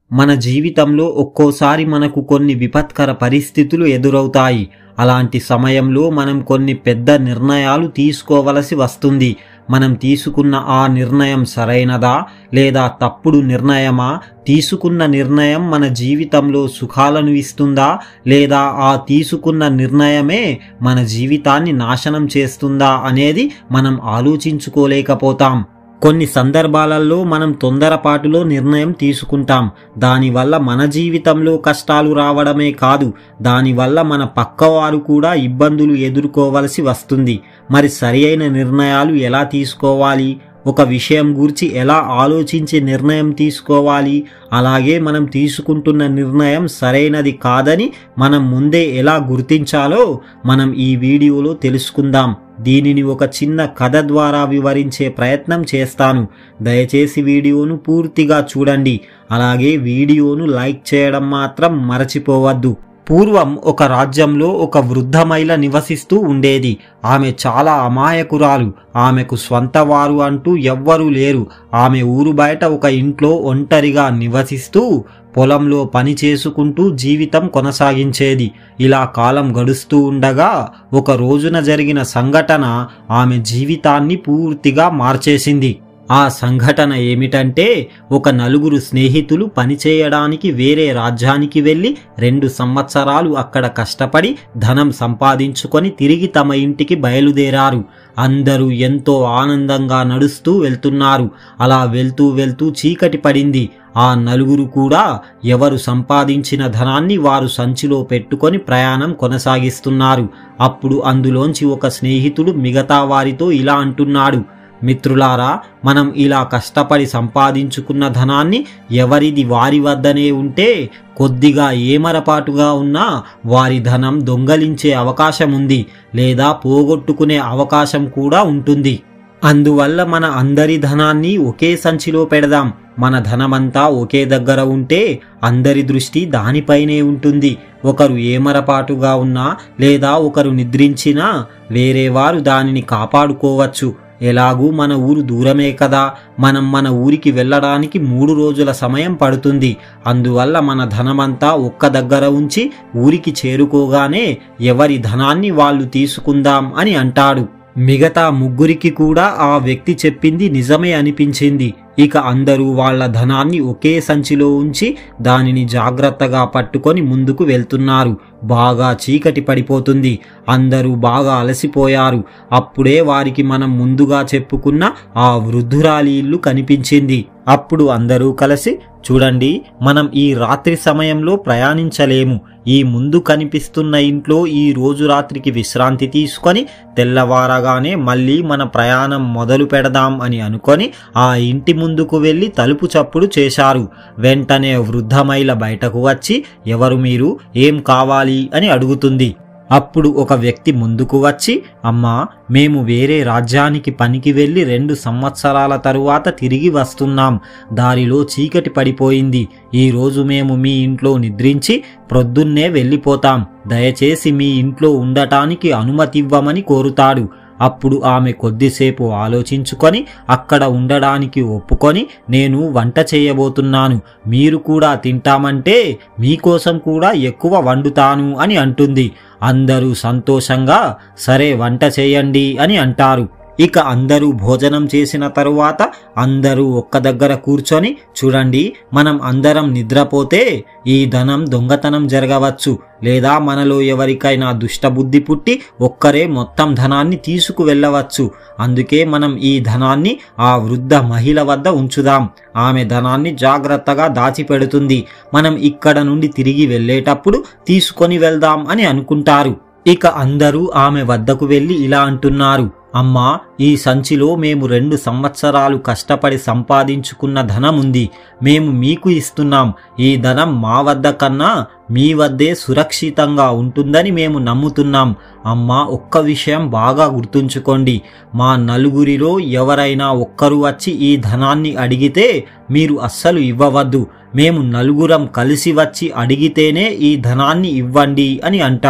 మన జీవితంలో ఒక్కోసారి మనకు కొన్ని విపత్కర పరిస్థితులు ఎదురవుతాయి అలాంటి సమయంలో మనం కొన్ని పెద్ద నిర్ణయాలు తీసుకోవలసి వస్తుంది మనం తీసుకున్న ఆ నిర్ణయం సరైనదా లేదా తప్పుడు నిర్ణయమా తీసుకున్న నిర్ణయం మన జీవితంలో సుఖాలను ఇస్తుందా లేదా ఆ తీసుకున్న నిర్ణయమే మన జీవితాన్ని నాశనం చేస్తుందా అనేది మనం ఆలోచించుకోలేకపోతాం కొన్ని సందర్భాలలో మనం తొందరపాటులో నిర్ణయం తీసుకుంటాం దానివల్ల మన జీవితంలో కష్టాలు రావడమే కాదు దానివల్ల మన పక్కవారు కూడా ఇబ్బందులు ఎదుర్కోవలసి వస్తుంది మరి సరి అయిన నిర్ణయాలు ఎలా తీసుకోవాలి ఒక విషయం గురించి ఎలా ఆలోచించి నిర్ణయం తీసుకోవాలి అలాగే మనం తీసుకుంటున్న నిర్ణయం సరైనది కాదని మనం ముందే ఎలా గుర్తించాలో మనం ఈ వీడియోలో తెలుసుకుందాం దీనిని ఒక చిన్న కథ ద్వారా వివరించే ప్రయత్నం చేస్తాను దయచేసి వీడియోను పూర్తిగా చూడండి అలాగే వీడియోను లైక్ చేయడం మాత్రం మరచిపోవద్దు పూర్వం ఒక రాజ్యంలో ఒక వృద్ధ మహిళ నివసిస్తూ ఉండేది ఆమె చాలా అమాయకురాలు ఆమెకు స్వంత వారు అంటూ ఎవ్వరూ లేరు ఆమె ఊరు బయట ఒక ఇంట్లో ఒంటరిగా నివసిస్తూ పొలంలో పని చేసుకుంటూ జీవితం కొనసాగించేది ఇలా కాలం గడుస్తూ ఉండగా ఒక రోజున జరిగిన సంఘటన ఆమె జీవితాన్ని పూర్తిగా మార్చేసింది ఆ సంఘటన ఏమిటంటే ఒక నలుగురు స్నేహితులు పనిచేయడానికి వేరే రాజ్యానికి వెళ్ళి రెండు సంవత్సరాలు అక్కడ కష్టపడి ధనం సంపాదించుకొని తిరిగి తమ ఇంటికి బయలుదేరారు అందరూ ఎంతో ఆనందంగా నడుస్తూ వెళ్తున్నారు అలా వెళ్తూ వెళ్తూ చీకటి పడింది ఆ నలుగురు కూడా ఎవరు సంపాదించిన ధనాన్ని వారు సంచిలో పెట్టుకొని ప్రయాణం కొనసాగిస్తున్నారు అప్పుడు అందులోంచి ఒక స్నేహితుడు మిగతా వారితో ఇలా అంటున్నాడు మిత్రులారా మనం ఇలా కష్టపడి సంపాదించుకున్న ధనాన్ని ఎవరిది వారి వద్దనే ఉంటే కొద్దిగా ఏమరపాటుగా ఉన్నా వారి ధనం దొంగలించే అవకాశం ఉంది లేదా పోగొట్టుకునే అవకాశం కూడా ఉంటుంది అందువల్ల మన అందరి ధనాన్ని ఒకే సంచిలో పెడదాం మన ధనమంతా ఒకే దగ్గర ఉంటే అందరి దృష్టి దానిపైనే ఉంటుంది ఒకరు ఏమరపాటుగా ఉన్నా లేదా ఒకరు నిద్రించినా వేరే వారు దానిని కాపాడుకోవచ్చు ఎలాగూ మన ఊరు దూరమే కదా మనం మన ఊరికి వెళ్ళడానికి మూడు రోజుల సమయం పడుతుంది అందువల్ల మన ధనమంతా ఒక్క దగ్గర ఉంచి ఊరికి చేరుకోగానే ఎవరి ధనాన్ని వాళ్ళు తీసుకుందాం అని అంటాడు మిగతా ముగ్గురికి కూడా ఆ వ్యక్తి చెప్పింది నిజమే అనిపించింది ఇక అందరూ వాళ్ళ ధనాన్ని ఒకే సంచిలో ఉంచి దానిని జాగ్రత్తగా పట్టుకొని ముందుకు వెళ్తున్నారు బాగా చీకటి పడిపోతుంది అందరూ బాగా అలసిపోయారు అప్పుడే వారికి మనం ముందుగా చెప్పుకున్న ఆ వృద్ధురాలి ఇల్లు కనిపించింది అప్పుడు అందరూ కలిసి చూడండి మనం ఈ రాత్రి సమయంలో ప్రయాణించలేము ఈ ముందు కనిపిస్తున్న ఇంట్లో ఈ రోజు రాత్రికి విశ్రాంతి తీసుకొని తెల్లవారగానే మళ్ళీ మన ప్రయాణం మొదలు పెడదాం అని అనుకొని ఆ ఇంటి ముందుకు వెళ్ళి తలుపు చప్పుడు చేశారు వెంటనే వృద్ధ మహిళ బయటకు వచ్చి ఎవరు మీరు ఏం కావాలి అని అడుగుతుంది అప్పుడు ఒక వ్యక్తి ముందుకు వచ్చి అమ్మా మేము వేరే రాజ్యానికి పనికి వెళ్ళి రెండు సంవత్సరాల తరువాత తిరిగి వస్తున్నాం దారిలో చీకటి పడిపోయింది ఈరోజు మేము మీ ఇంట్లో నిద్రించి ప్రొద్దున్నే వెళ్ళిపోతాం దయచేసి మీ ఇంట్లో ఉండటానికి అనుమతివ్వమని కోరుతాడు అప్పుడు ఆమె కొద్దిసేపు ఆలోచించుకొని అక్కడ ఉండడానికి ఒప్పుకొని నేను వంట చేయబోతున్నాను మీరు కూడా తింటామంటే మీకోసం కూడా ఎక్కువ వండుతాను అని అంటుంది అందరూ సంతోషంగా సరే వంట చేయండి అని అంటారు ఇక అందరూ భోజనం చేసిన తరువాత అందరూ ఒక్క దగ్గర కూర్చొని చూడండి మనం అందరం నిద్రపోతే ఈ ధనం దొంగతనం జరగవచ్చు లేదా మనలో ఎవరికైనా దుష్టబుద్ధి పుట్టి ఒక్కరే మొత్తం ధనాన్ని తీసుకు వెళ్ళవచ్చు అందుకే మనం ఈ ధనాన్ని ఆ వృద్ధ మహిళ వద్ద ఉంచుదాం ఆమె ధనాన్ని జాగ్రత్తగా దాచిపెడుతుంది మనం ఇక్కడ నుండి తిరిగి వెళ్ళేటప్పుడు తీసుకొని వెళ్దాం అని అనుకుంటారు ఇక అందరూ ఆమె వద్దకు వెళ్ళి ఇలా అంటున్నారు అమ్మా ఈ సంచిలో మేము రెండు సంవత్సరాలు కష్టపడి సంపాదించుకున్న ధనం ఉంది మేము మీకు ఇస్తున్నాం ఈ ధనం మా వద్ద కన్నా మీ వద్దే సురక్షితంగా ఉంటుందని మేము నమ్ముతున్నాం అమ్మా ఒక్క విషయం బాగా గుర్తుంచుకోండి మా నలుగురిలో ఎవరైనా ఒక్కరు వచ్చి ఈ ధనాన్ని అడిగితే మీరు అస్సలు ఇవ్వవద్దు మేము నలుగురం కలిసి వచ్చి అడిగితేనే ఈ ధనాన్ని ఇవ్వండి అని అంటారు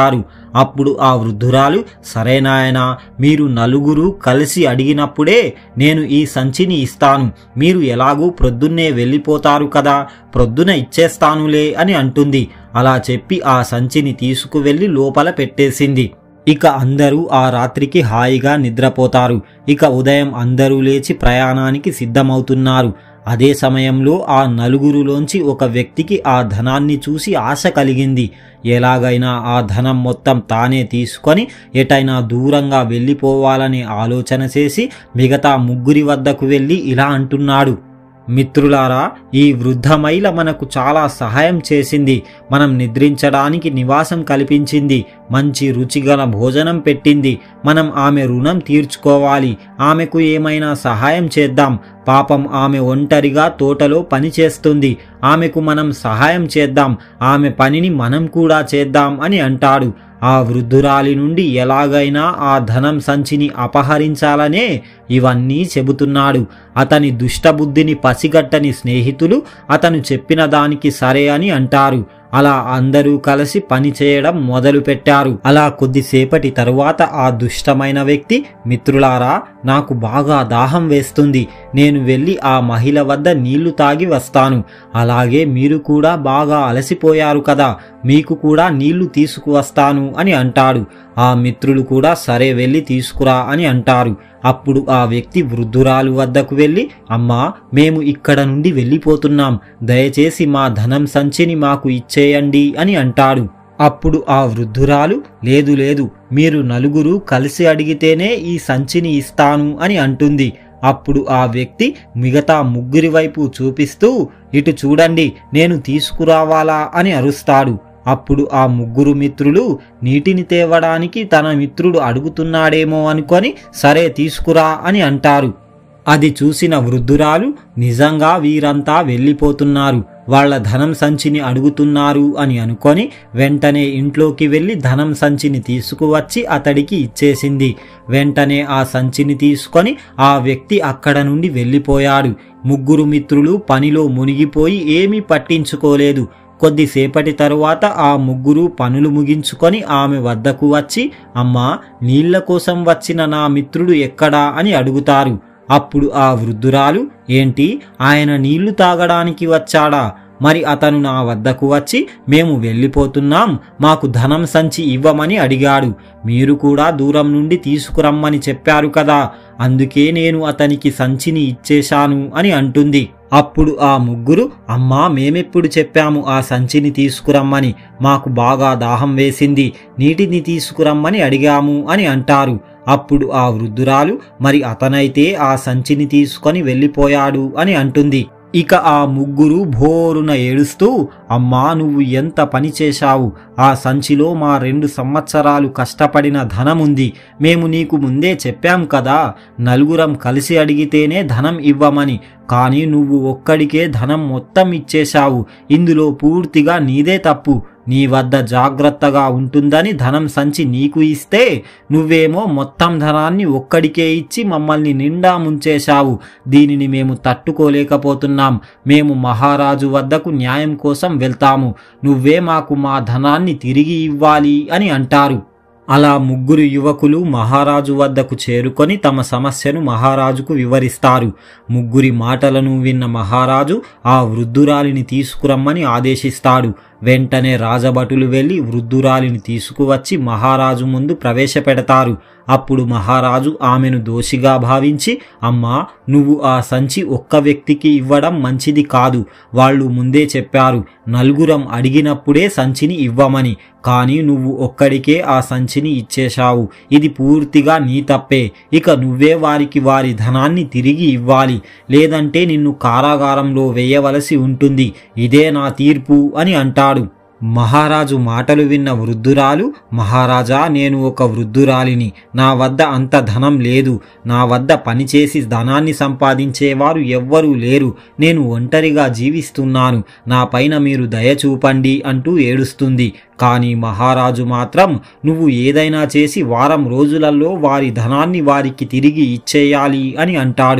అప్పుడు ఆ వృద్ధురాలు సరే నాయనా మీరు నలుగురు కలిసి అడిగినప్పుడే నేను ఈ సంచిని ఇస్తాను మీరు ఎలాగూ ప్రొద్దున్నే వెళ్ళిపోతారు కదా ప్రొద్దున ఇచ్చేస్తానులే అని అంటుంది అలా చెప్పి ఆ సంచిని తీసుకువెళ్లి లోపల పెట్టేసింది ఇక అందరూ ఆ రాత్రికి హాయిగా నిద్రపోతారు ఇక ఉదయం అందరూ లేచి ప్రయాణానికి సిద్ధమవుతున్నారు అదే సమయంలో ఆ నలుగురులోంచి ఒక వ్యక్తికి ఆ ధనాన్ని చూసి ఆశ కలిగింది ఎలాగైనా ఆ ధనం మొత్తం తానే తీసుకొని ఎటైనా దూరంగా వెళ్ళిపోవాలని ఆలోచన చేసి మిగతా ముగ్గురి వద్దకు వెళ్ళి ఇలా అంటున్నాడు మిత్రులారా ఈ వృద్ధ మహిళ మనకు చాలా సహాయం చేసింది మనం నిద్రించడానికి నివాసం కల్పించింది మంచి రుచిగల భోజనం పెట్టింది మనం ఆమె రుణం తీర్చుకోవాలి ఆమెకు ఏమైనా సహాయం చేద్దాం పాపం ఆమె ఒంటరిగా తోటలో పని చేస్తుంది ఆమెకు మనం సహాయం చేద్దాం ఆమె పనిని మనం కూడా చేద్దాం అని అంటాడు ఆ వృద్ధురాలి నుండి ఎలాగైనా ఆ ధనం సంచిని అపహరించాలనే ఇవన్నీ చెబుతున్నాడు అతని దుష్టబుద్ధిని పసిగట్టని స్నేహితులు అతను చెప్పిన దానికి సరే అని అంటారు అలా అందరూ కలిసి పని చేయడం మొదలుపెట్టారు అలా కొద్దిసేపటి తరువాత ఆ దుష్టమైన వ్యక్తి మిత్రులారా నాకు బాగా దాహం వేస్తుంది నేను వెళ్ళి ఆ మహిళ వద్ద నీళ్లు తాగి వస్తాను అలాగే మీరు కూడా బాగా అలసిపోయారు కదా మీకు కూడా నీళ్లు తీసుకువస్తాను అని అంటాడు ఆ మిత్రులు కూడా సరే వెళ్ళి తీసుకురా అని అంటారు అప్పుడు ఆ వ్యక్తి వృద్ధురాలు వద్దకు వెళ్ళి అమ్మా మేము ఇక్కడ నుండి వెళ్ళిపోతున్నాం దయచేసి మా ధనం సంచిని మాకు ఇచ్చేయండి అని అంటాడు అప్పుడు ఆ వృద్ధురాలు లేదు లేదు మీరు నలుగురు కలిసి అడిగితేనే ఈ సంచిని ఇస్తాను అని అంటుంది అప్పుడు ఆ వ్యక్తి మిగతా ముగ్గురి వైపు చూపిస్తూ ఇటు చూడండి నేను తీసుకురావాలా అని అరుస్తాడు అప్పుడు ఆ ముగ్గురు మిత్రులు నీటిని తేవడానికి తన మిత్రుడు అడుగుతున్నాడేమో అనుకొని సరే తీసుకురా అని అంటారు అది చూసిన వృద్ధురాలు నిజంగా వీరంతా వెళ్ళిపోతున్నారు వాళ్ళ ధనం సంచిని అడుగుతున్నారు అని అనుకొని వెంటనే ఇంట్లోకి వెళ్ళి ధనం సంచిని తీసుకువచ్చి అతడికి ఇచ్చేసింది వెంటనే ఆ సంచిని తీసుకొని ఆ వ్యక్తి అక్కడ నుండి వెళ్ళిపోయాడు ముగ్గురు మిత్రులు పనిలో మునిగిపోయి ఏమీ పట్టించుకోలేదు కొద్దిసేపటి తరువాత ఆ ముగ్గురు పనులు ముగించుకొని ఆమె వద్దకు వచ్చి అమ్మా నీళ్ల కోసం వచ్చిన నా మిత్రుడు ఎక్కడా అని అడుగుతారు అప్పుడు ఆ వృద్ధురాలు ఏంటి ఆయన నీళ్లు తాగడానికి వచ్చాడా మరి అతను నా వద్దకు వచ్చి మేము వెళ్ళిపోతున్నాం మాకు ధనం సంచి ఇవ్వమని అడిగాడు మీరు కూడా దూరం నుండి తీసుకురమ్మని చెప్పారు కదా అందుకే నేను అతనికి సంచిని ఇచ్చేశాను అని అంటుంది అప్పుడు ఆ ముగ్గురు అమ్మా మేమెప్పుడు చెప్పాము ఆ సంచిని తీసుకురమ్మని మాకు బాగా దాహం వేసింది నీటిని తీసుకురమ్మని అడిగాము అని అంటారు అప్పుడు ఆ వృద్ధురాలు మరి అతనైతే ఆ సంచిని తీసుకొని వెళ్ళిపోయాడు అని అంటుంది ఇక ఆ ముగ్గురు భోరున ఏడుస్తూ అమ్మా నువ్వు ఎంత పని చేశావు ఆ సంచిలో మా రెండు సంవత్సరాలు కష్టపడిన ధనముంది మేము నీకు ముందే చెప్పాం కదా నలుగురం కలిసి అడిగితేనే ధనం ఇవ్వమని కానీ నువ్వు ఒక్కడికే ధనం మొత్తం ఇచ్చేశావు ఇందులో పూర్తిగా నీదే తప్పు నీ వద్ద జాగ్రత్తగా ఉంటుందని ధనం సంచి నీకు ఇస్తే నువ్వేమో మొత్తం ధనాన్ని ఒక్కడికే ఇచ్చి మమ్మల్ని నిండా ముంచేశావు దీనిని మేము తట్టుకోలేకపోతున్నాం మేము మహారాజు వద్దకు న్యాయం కోసం వెళ్తాము నువ్వే మాకు మా ధనాన్ని తిరిగి ఇవ్వాలి అని అంటారు అలా ముగ్గురు యువకులు మహారాజు వద్దకు చేరుకొని తమ సమస్యను మహారాజుకు వివరిస్తారు ముగ్గురి మాటలను విన్న మహారాజు ఆ వృద్ధురాలిని తీసుకురమ్మని ఆదేశిస్తాడు వెంటనే రాజభటులు వెళ్లి వృద్ధురాలిని తీసుకువచ్చి మహారాజు ముందు ప్రవేశపెడతారు అప్పుడు మహారాజు ఆమెను దోషిగా భావించి అమ్మా నువ్వు ఆ సంచి ఒక్క వ్యక్తికి ఇవ్వడం మంచిది కాదు వాళ్ళు ముందే చెప్పారు నలుగురం అడిగినప్పుడే సంచిని ఇవ్వమని కానీ నువ్వు ఒక్కడికే ఆ సంచిని ఇచ్చేశావు ఇది పూర్తిగా నీ తప్పే ఇక నువ్వే వారికి వారి ధనాన్ని తిరిగి ఇవ్వాలి లేదంటే నిన్ను కారాగారంలో వేయవలసి ఉంటుంది ఇదే నా తీర్పు అని అంటాడు మహారాజు మాటలు విన్న వృద్ధురాలు మహారాజా నేను ఒక వృద్ధురాలిని నా వద్ద అంత ధనం లేదు నా వద్ద పనిచేసి ధనాన్ని సంపాదించేవారు ఎవ్వరూ లేరు నేను ఒంటరిగా జీవిస్తున్నాను నా పైన మీరు దయ చూపండి అంటూ ఏడుస్తుంది కానీ మహారాజు మాత్రం నువ్వు ఏదైనా చేసి వారం రోజులలో వారి ధనాన్ని వారికి తిరిగి ఇచ్చేయాలి అని అంటాడు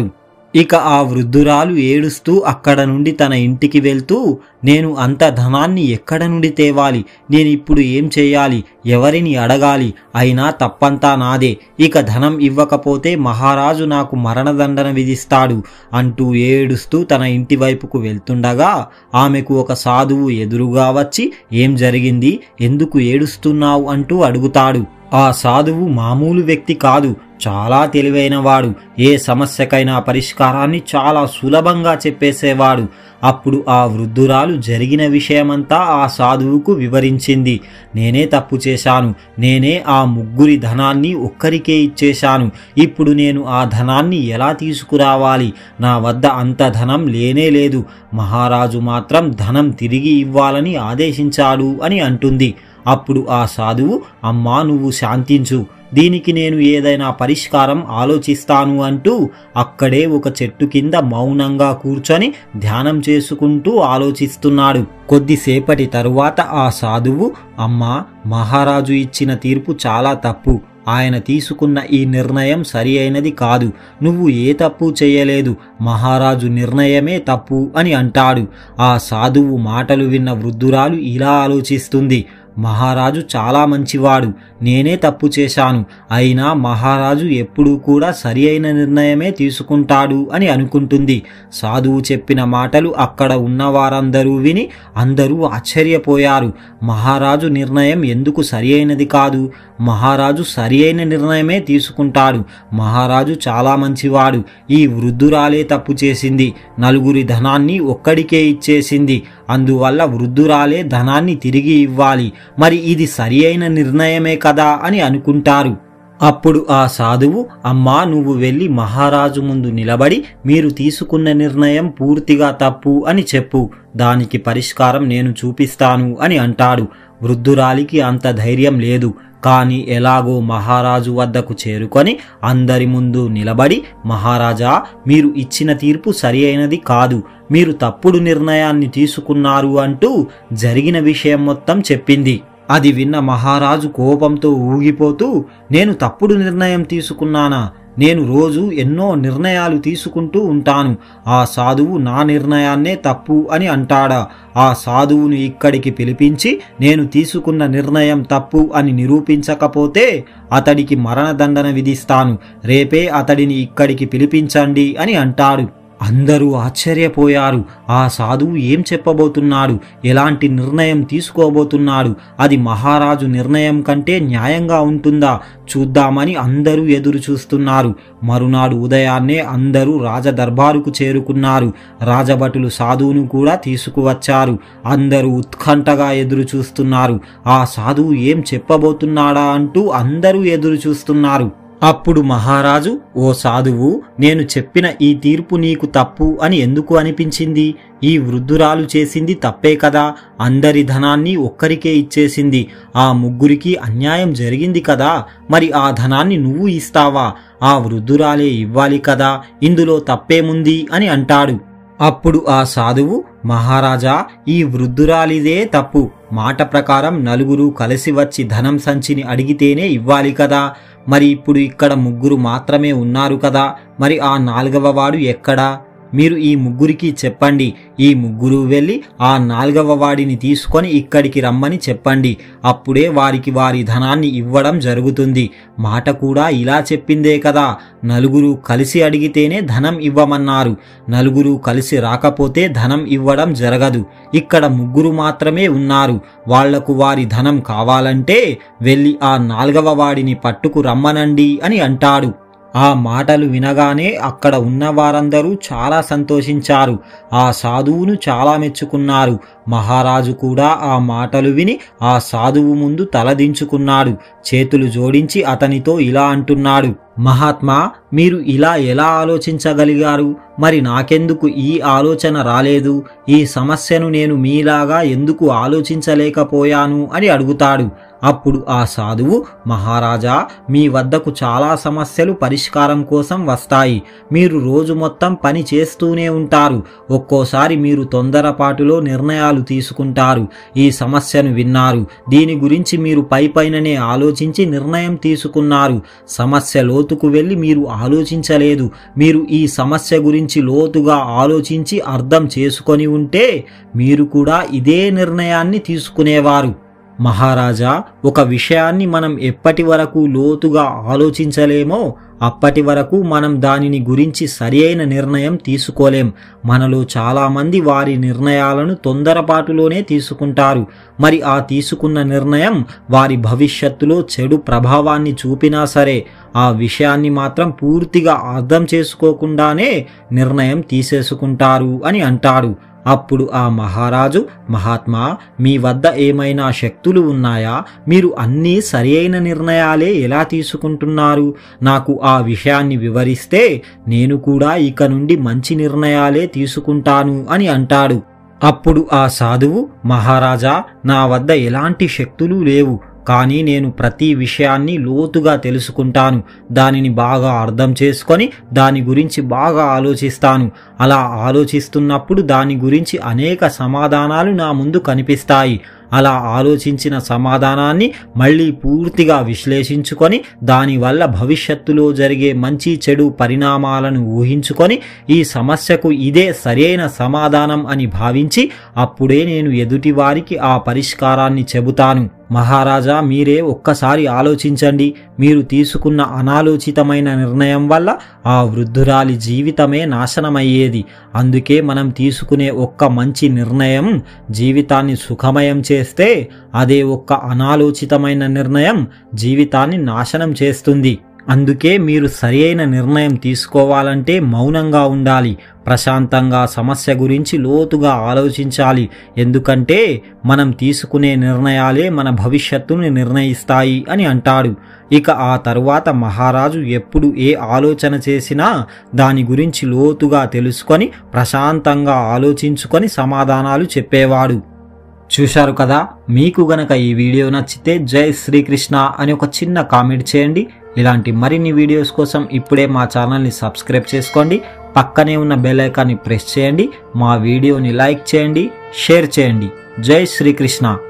ఇక ఆ వృద్ధురాలు ఏడుస్తూ అక్కడ నుండి తన ఇంటికి వెళ్తూ నేను అంత ధనాన్ని ఎక్కడ నుండి తేవాలి నేను ఇప్పుడు ఏం చేయాలి ఎవరిని అడగాలి అయినా తప్పంతా నాదే ఇక ధనం ఇవ్వకపోతే మహారాజు నాకు మరణదండన విధిస్తాడు అంటూ ఏడుస్తూ తన ఇంటి వైపుకు వెళ్తుండగా ఆమెకు ఒక సాధువు ఎదురుగా వచ్చి ఏం జరిగింది ఎందుకు ఏడుస్తున్నావు అంటూ అడుగుతాడు ఆ సాధువు మామూలు వ్యక్తి కాదు చాలా తెలివైనవాడు ఏ సమస్యకైనా పరిష్కారాన్ని చాలా సులభంగా చెప్పేసేవాడు అప్పుడు ఆ వృద్ధురాలు జరిగిన విషయమంతా ఆ సాధువుకు వివరించింది నేనే తప్పు చేశాను నేనే ఆ ముగ్గురి ధనాన్ని ఒక్కరికే ఇచ్చేశాను ఇప్పుడు నేను ఆ ధనాన్ని ఎలా తీసుకురావాలి నా వద్ద అంత ధనం లేనే లేదు మహారాజు మాత్రం ధనం తిరిగి ఇవ్వాలని ఆదేశించాడు అని అంటుంది అప్పుడు ఆ సాధువు అమ్మా నువ్వు శాంతించు దీనికి నేను ఏదైనా పరిష్కారం ఆలోచిస్తాను అంటూ అక్కడే ఒక చెట్టు కింద మౌనంగా కూర్చొని ధ్యానం చేసుకుంటూ ఆలోచిస్తున్నాడు కొద్దిసేపటి తరువాత ఆ సాధువు అమ్మా మహారాజు ఇచ్చిన తీర్పు చాలా తప్పు ఆయన తీసుకున్న ఈ నిర్ణయం సరి అయినది కాదు నువ్వు ఏ తప్పు చేయలేదు మహారాజు నిర్ణయమే తప్పు అని అంటాడు ఆ సాధువు మాటలు విన్న వృద్ధురాలు ఇలా ఆలోచిస్తుంది మహారాజు చాలా మంచివాడు నేనే తప్పు చేశాను అయినా మహారాజు ఎప్పుడూ కూడా సరి అయిన నిర్ణయమే తీసుకుంటాడు అని అనుకుంటుంది సాధువు చెప్పిన మాటలు అక్కడ ఉన్న వారందరూ విని అందరూ ఆశ్చర్యపోయారు మహారాజు నిర్ణయం ఎందుకు సరి అయినది కాదు మహారాజు సరి అయిన నిర్ణయమే తీసుకుంటాడు మహారాజు చాలా మంచివాడు ఈ వృద్ధురాలే తప్పు చేసింది నలుగురి ధనాన్ని ఒక్కడికే ఇచ్చేసింది అందువల్ల వృద్ధురాలే ధనాన్ని తిరిగి ఇవ్వాలి మరి ఇది సరి అయిన నిర్ణయమే కదా అని అనుకుంటారు అప్పుడు ఆ సాధువు అమ్మా నువ్వు వెళ్ళి మహారాజు ముందు నిలబడి మీరు తీసుకున్న నిర్ణయం పూర్తిగా తప్పు అని చెప్పు దానికి పరిష్కారం నేను చూపిస్తాను అని అంటాడు వృద్ధురాలికి అంత ధైర్యం లేదు కాని ఎలాగో మహారాజు వద్దకు చేరుకొని అందరి ముందు నిలబడి మహారాజా మీరు ఇచ్చిన తీర్పు సరి అయినది కాదు మీరు తప్పుడు నిర్ణయాన్ని తీసుకున్నారు అంటూ జరిగిన విషయం మొత్తం చెప్పింది అది విన్న మహారాజు కోపంతో ఊగిపోతూ నేను తప్పుడు నిర్ణయం తీసుకున్నానా నేను రోజు ఎన్నో నిర్ణయాలు తీసుకుంటూ ఉంటాను ఆ సాధువు నా నిర్ణయాన్నే తప్పు అని అంటాడా ఆ సాధువును ఇక్కడికి పిలిపించి నేను తీసుకున్న నిర్ణయం తప్పు అని నిరూపించకపోతే అతడికి మరణదండన విధిస్తాను రేపే అతడిని ఇక్కడికి పిలిపించండి అని అంటాడు అందరూ ఆశ్చర్యపోయారు ఆ సాధువు ఏం చెప్పబోతున్నాడు ఎలాంటి నిర్ణయం తీసుకోబోతున్నాడు అది మహారాజు నిర్ణయం కంటే న్యాయంగా ఉంటుందా చూద్దామని అందరూ ఎదురు చూస్తున్నారు మరునాడు ఉదయాన్నే అందరూ రాజదర్బారుకు చేరుకున్నారు రాజభటులు సాధువును కూడా తీసుకువచ్చారు అందరూ ఉత్కంఠగా ఎదురు చూస్తున్నారు ఆ సాధువు ఏం చెప్పబోతున్నాడా అంటూ అందరూ ఎదురు చూస్తున్నారు అప్పుడు మహారాజు ఓ సాధువు నేను చెప్పిన ఈ తీర్పు నీకు తప్పు అని ఎందుకు అనిపించింది ఈ వృద్ధురాలు చేసింది తప్పే కదా అందరి ధనాన్ని ఒక్కరికే ఇచ్చేసింది ఆ ముగ్గురికి అన్యాయం జరిగింది కదా మరి ఆ ధనాన్ని నువ్వు ఇస్తావా ఆ వృద్ధురాలే ఇవ్వాలి కదా ఇందులో తప్పేముంది అని అంటాడు అప్పుడు ఆ సాధువు మహారాజా ఈ వృద్ధురాలిదే తప్పు మాట ప్రకారం నలుగురు కలిసి వచ్చి ధనం సంచిని అడిగితేనే ఇవ్వాలి కదా మరి ఇప్పుడు ఇక్కడ ముగ్గురు మాత్రమే ఉన్నారు కదా మరి ఆ నాలుగవ వాడు ఎక్కడా మీరు ఈ ముగ్గురికి చెప్పండి ఈ ముగ్గురు వెళ్ళి ఆ నాలుగవ వాడిని తీసుకొని ఇక్కడికి రమ్మని చెప్పండి అప్పుడే వారికి వారి ధనాన్ని ఇవ్వడం జరుగుతుంది మాట కూడా ఇలా చెప్పిందే కదా నలుగురు కలిసి అడిగితేనే ధనం ఇవ్వమన్నారు నలుగురు కలిసి రాకపోతే ధనం ఇవ్వడం జరగదు ఇక్కడ ముగ్గురు మాత్రమే ఉన్నారు వాళ్లకు వారి ధనం కావాలంటే వెళ్ళి ఆ నాలుగవ వాడిని పట్టుకు రమ్మనండి అని అంటాడు ఆ మాటలు వినగానే అక్కడ ఉన్న వారందరూ చాలా సంతోషించారు ఆ సాధువును చాలా మెచ్చుకున్నారు మహారాజు కూడా ఆ మాటలు విని ఆ సాధువు ముందు తలదించుకున్నాడు చేతులు జోడించి అతనితో ఇలా అంటున్నాడు మహాత్మా మీరు ఇలా ఎలా ఆలోచించగలిగారు మరి నాకెందుకు ఈ ఆలోచన రాలేదు ఈ సమస్యను నేను మీలాగా ఎందుకు ఆలోచించలేకపోయాను అని అడుగుతాడు అప్పుడు ఆ సాధువు మహారాజా మీ వద్దకు చాలా సమస్యలు పరిష్కారం కోసం వస్తాయి మీరు రోజు మొత్తం పని చేస్తూనే ఉంటారు ఒక్కోసారి మీరు తొందరపాటులో నిర్ణయాలు తీసుకుంటారు ఈ సమస్యను విన్నారు దీని గురించి మీరు పై పైననే ఆలోచించి నిర్ణయం తీసుకున్నారు సమస్య లోతుకు వెళ్ళి మీరు ఆలోచించలేదు మీరు ఈ సమస్య గురించి లోతుగా ఆలోచించి అర్థం చేసుకొని ఉంటే మీరు కూడా ఇదే నిర్ణయాన్ని తీసుకునేవారు మహారాజా ఒక విషయాన్ని మనం ఎప్పటి వరకు లోతుగా ఆలోచించలేమో అప్పటి వరకు మనం దానిని గురించి సరియైన నిర్ణయం తీసుకోలేం మనలో చాలామంది వారి నిర్ణయాలను తొందరపాటులోనే తీసుకుంటారు మరి ఆ తీసుకున్న నిర్ణయం వారి భవిష్యత్తులో చెడు ప్రభావాన్ని చూపినా సరే ఆ విషయాన్ని మాత్రం పూర్తిగా అర్థం చేసుకోకుండానే నిర్ణయం తీసేసుకుంటారు అని అంటాడు అప్పుడు ఆ మహారాజు మహాత్మా మీ వద్ద ఏమైనా శక్తులు ఉన్నాయా మీరు అన్నీ సరియైన నిర్ణయాలే ఎలా తీసుకుంటున్నారు నాకు ఆ విషయాన్ని వివరిస్తే నేను కూడా ఇక నుండి మంచి నిర్ణయాలే తీసుకుంటాను అని అంటాడు అప్పుడు ఆ సాధువు మహారాజా నా వద్ద ఎలాంటి శక్తులు లేవు కానీ నేను ప్రతి విషయాన్ని లోతుగా తెలుసుకుంటాను దానిని బాగా అర్థం చేసుకొని దాని గురించి బాగా ఆలోచిస్తాను అలా ఆలోచిస్తున్నప్పుడు దాని గురించి అనేక సమాధానాలు నా ముందు కనిపిస్తాయి అలా ఆలోచించిన సమాధానాన్ని మళ్ళీ పూర్తిగా విశ్లేషించుకొని దానివల్ల భవిష్యత్తులో జరిగే మంచి చెడు పరిణామాలను ఊహించుకొని ఈ సమస్యకు ఇదే సరైన సమాధానం అని భావించి అప్పుడే నేను ఎదుటివారికి ఆ పరిష్కారాన్ని చెబుతాను మహారాజా మీరే ఒక్కసారి ఆలోచించండి మీరు తీసుకున్న అనాలోచితమైన నిర్ణయం వల్ల ఆ వృద్ధురాలి జీవితమే నాశనమయ్యేది అందుకే మనం తీసుకునే ఒక్క మంచి నిర్ణయం జీవితాన్ని సుఖమయం చేస్తే అదే ఒక్క అనాలోచితమైన నిర్ణయం జీవితాన్ని నాశనం చేస్తుంది అందుకే మీరు సరియైన నిర్ణయం తీసుకోవాలంటే మౌనంగా ఉండాలి ప్రశాంతంగా సమస్య గురించి లోతుగా ఆలోచించాలి ఎందుకంటే మనం తీసుకునే నిర్ణయాలే మన భవిష్యత్తుని నిర్ణయిస్తాయి అని అంటాడు ఇక ఆ తరువాత మహారాజు ఎప్పుడు ఏ ఆలోచన చేసినా దాని గురించి లోతుగా తెలుసుకొని ప్రశాంతంగా ఆలోచించుకొని సమాధానాలు చెప్పేవాడు చూశారు కదా మీకు గనక ఈ వీడియో నచ్చితే జై శ్రీకృష్ణ అని ఒక చిన్న కామెంట్ చేయండి ఇలాంటి మరిన్ని వీడియోస్ కోసం ఇప్పుడే మా ఛానల్ని సబ్స్క్రైబ్ చేసుకోండి పక్కనే ఉన్న బెల్ ఐకాన్ని ప్రెస్ చేయండి మా వీడియోని లైక్ చేయండి షేర్ చేయండి జై శ్రీకృష్ణ